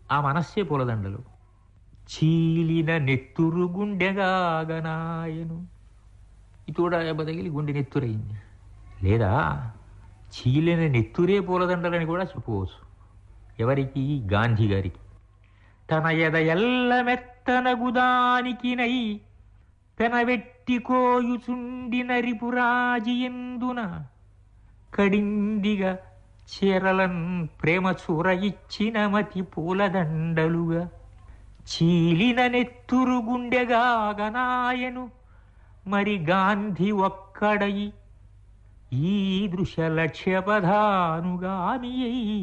ఆ మనస్సే పూలదండలు చీలిన నెత్తురు గుండెగాగనాయను ఇది కూడా బదిలి గుండె నెత్తురైంది లేదా చీలిన నెత్తురే పూలదండలని కూడా చెప్పవచ్చు ఎవరికి గాంధీ గారికి తన ఎద ఎల్ల మెత్తనగుదానికినై పెనవెట్టి కోయుచుండిన రిపురాజి ఎందున కడిందిగా చీరలన్ ప్రేమ చూర ఇచ్చిన మతి పూలదండలుగా చీలిన నెత్తురు గుండెగాగనాయను మరి గాంధీ ఒక్కడై ఈ దృశ లక్ష్యపధానుగామి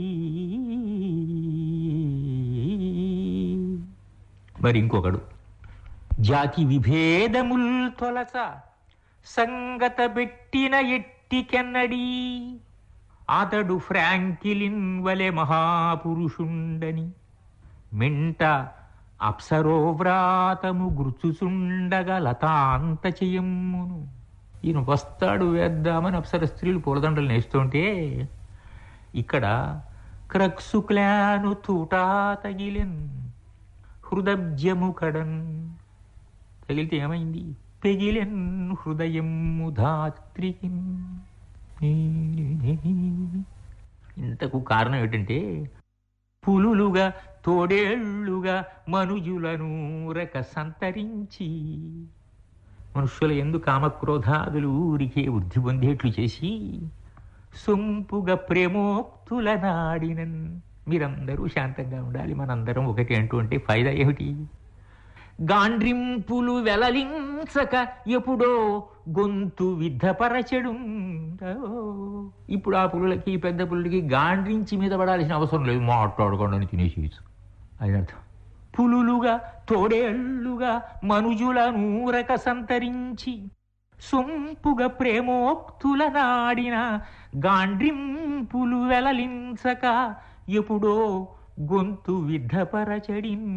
మరి ఇంకొకడు జాతి విభేదముల్ తొలచ సంగత పెట్టిన ఎట్టికెన్నడీ అతడు ఫ్రాంకిలిన్ వలె మహాపురుషుండని మెంట అప్సరోవ్రాతము గుర్చుచుండగ లతాంత చెయ్యమ్మును ఈయన వస్తాడు వేద్దామని అప్సర స్త్రీలు పూలదండలు నేస్తుంటే ఇక్కడ క్రక్సు క్లాను తూటా తగిలెన్ హృదబ్జము కడన్ తగిలితే ఏమైంది పెగిలెన్ హృదయము ధాత్రికిన్ ఇంతకు కారణం ఏంటంటే పులులుగా తోడేళ్లుగా మనుజులను రక సంతరించి మనుష్యుల ఎందు కామక్రోధాదులు ఊరికే వృద్ధి పొందేట్లు చేసి సొంపుగా ప్రేమోక్తుల నాడినన్ మీరందరూ శాంతంగా ఉండాలి మనందరం ఒకటి అంటూ అంటే ఫైదా ఏమిటి గాండ్రింపులు వెలలించక ఎప్పుడో గొంతు విద్ధపరచడు ఇప్పుడు ఆ పులులకి పెద్ద పులులకి గాండ్రించి మీద పడాల్సిన అవసరం లేదు మాట్లాడుకోండి తినేసేయచ్చు అది అర్థం పులులుగా తోడేళ్లుగా మనుజుల నూరక సంతరించి సొంపుగా ప్రేమోక్తుల నాడిన గాండ్రింపులు వెలలించక ఎప్పుడో గొంతు విద్ధపరచడిన్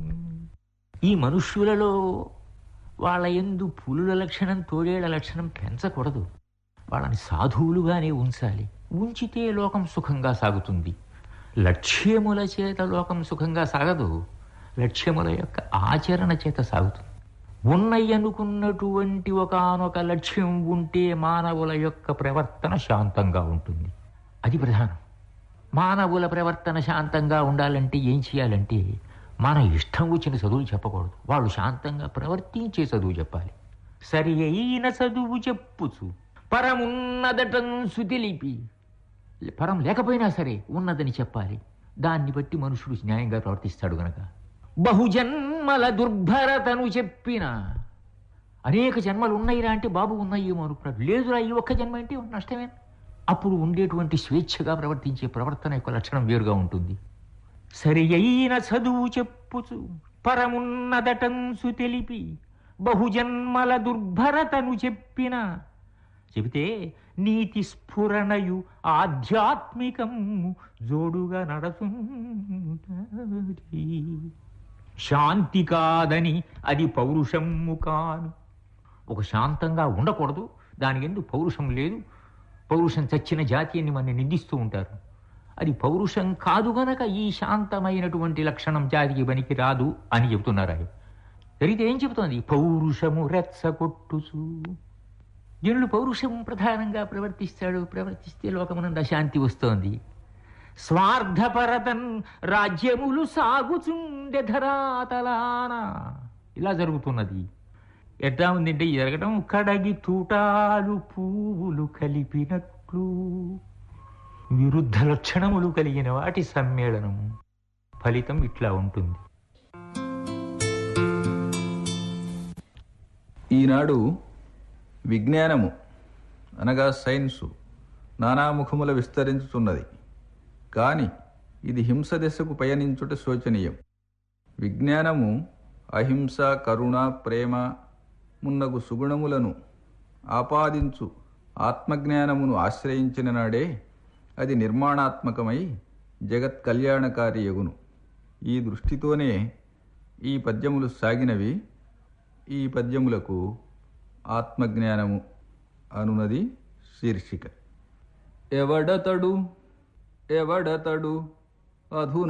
ఈ మనుష్యులలో వాళ్ళ ఎందు పులుల లక్షణం తోడేళ్ల లక్షణం పెంచకూడదు వాళ్ళని సాధువులుగానే ఉంచాలి ఉంచితే లోకం సుఖంగా సాగుతుంది లక్ష్యముల చేత లోకం సుఖంగా సాగదు లక్ష్యముల యొక్క ఆచరణ చేత సాగుతుంది ఉన్నయ్య అనుకున్నటువంటి ఒకనొక లక్ష్యం ఉంటే మానవుల యొక్క ప్రవర్తన శాంతంగా ఉంటుంది అది ప్రధానం మానవుల ప్రవర్తన శాంతంగా ఉండాలంటే ఏం చేయాలంటే మన ఇష్టం వచ్చిన చదువులు చెప్పకూడదు వాళ్ళు శాంతంగా ప్రవర్తించే చదువు చెప్పాలి సరి అయిన చదువు చెప్పుచు పరమున్నదటంసు తెలిపి పరం లేకపోయినా సరే ఉన్నదని చెప్పాలి దాన్ని బట్టి మనుషుడు న్యాయంగా ప్రవర్తిస్తాడు గనక బహుజన్మల దుర్భరతను చెప్పిన అనేక జన్మలు ఉన్నాయిరా అంటే బాబు ఉన్నాయేమో అనుకున్నాడు లేదురా ఈ ఒక్క జన్మ అంటే నష్టమే అప్పుడు ఉండేటువంటి స్వేచ్ఛగా ప్రవర్తించే ప్రవర్తన యొక్క లక్షణం వేరుగా ఉంటుంది సరి అయిన చదువు చెప్పుచు పరమున్నదటంసు తెలిపి బహుజన్మల దుర్భరతను చెప్పిన చెబితే నీతి స్ఫురణయు ఆధ్యాత్మికము జోడుగా నడసు శాంతి కాదని అది పౌరుషము కాను ఒక శాంతంగా ఉండకూడదు దాని ఎందు పౌరుషం లేదు పౌరుషం చచ్చిన జాతి అని మన నిందిస్తూ ఉంటారు అది పౌరుషం కాదు గనక ఈ శాంతమైనటువంటి లక్షణం జాతికి పనికి రాదు అని చెబుతున్నారు ఆయన జరిగితే ఏం చెబుతోంది పౌరుషము రెచ్చగొట్టుచు జనులు పౌరుషం ప్రధానంగా ప్రవర్తిస్తాడు ప్రవర్తిస్తే లోకమునంద శాంతి వస్తోంది స్వార్థపరతన్ రాజ్యములు సాగుచుండె ధరాతలాన ఇలా జరుగుతున్నది ఎట్లా ఉందంటే ఈ జరగడం కడగి తూటాలు పువ్వులు కలిపినట్లు విరుద్ధ లక్షణములు కలిగిన వాటి సమ్మేళనము ఫలితం ఇట్లా ఉంటుంది ఈనాడు విజ్ఞానము అనగా సైన్సు నానాముఖముల విస్తరించుతున్నది కాని ఇది హింస దిశకు పయనించుట శోచనీయం విజ్ఞానము అహింస కరుణ ప్రేమ మున్నగు సుగుణములను ఆపాదించు ఆత్మజ్ఞానమును ఆశ్రయించిన నాడే అది నిర్మాణాత్మకమై జగత్ కళ్యాణకారి యగును ఈ దృష్టితోనే ఈ పద్యములు సాగినవి ఈ పద్యములకు ఆత్మజ్ఞానము అనునది శీర్షిక ఎవడతడు ఎవడతడు అధున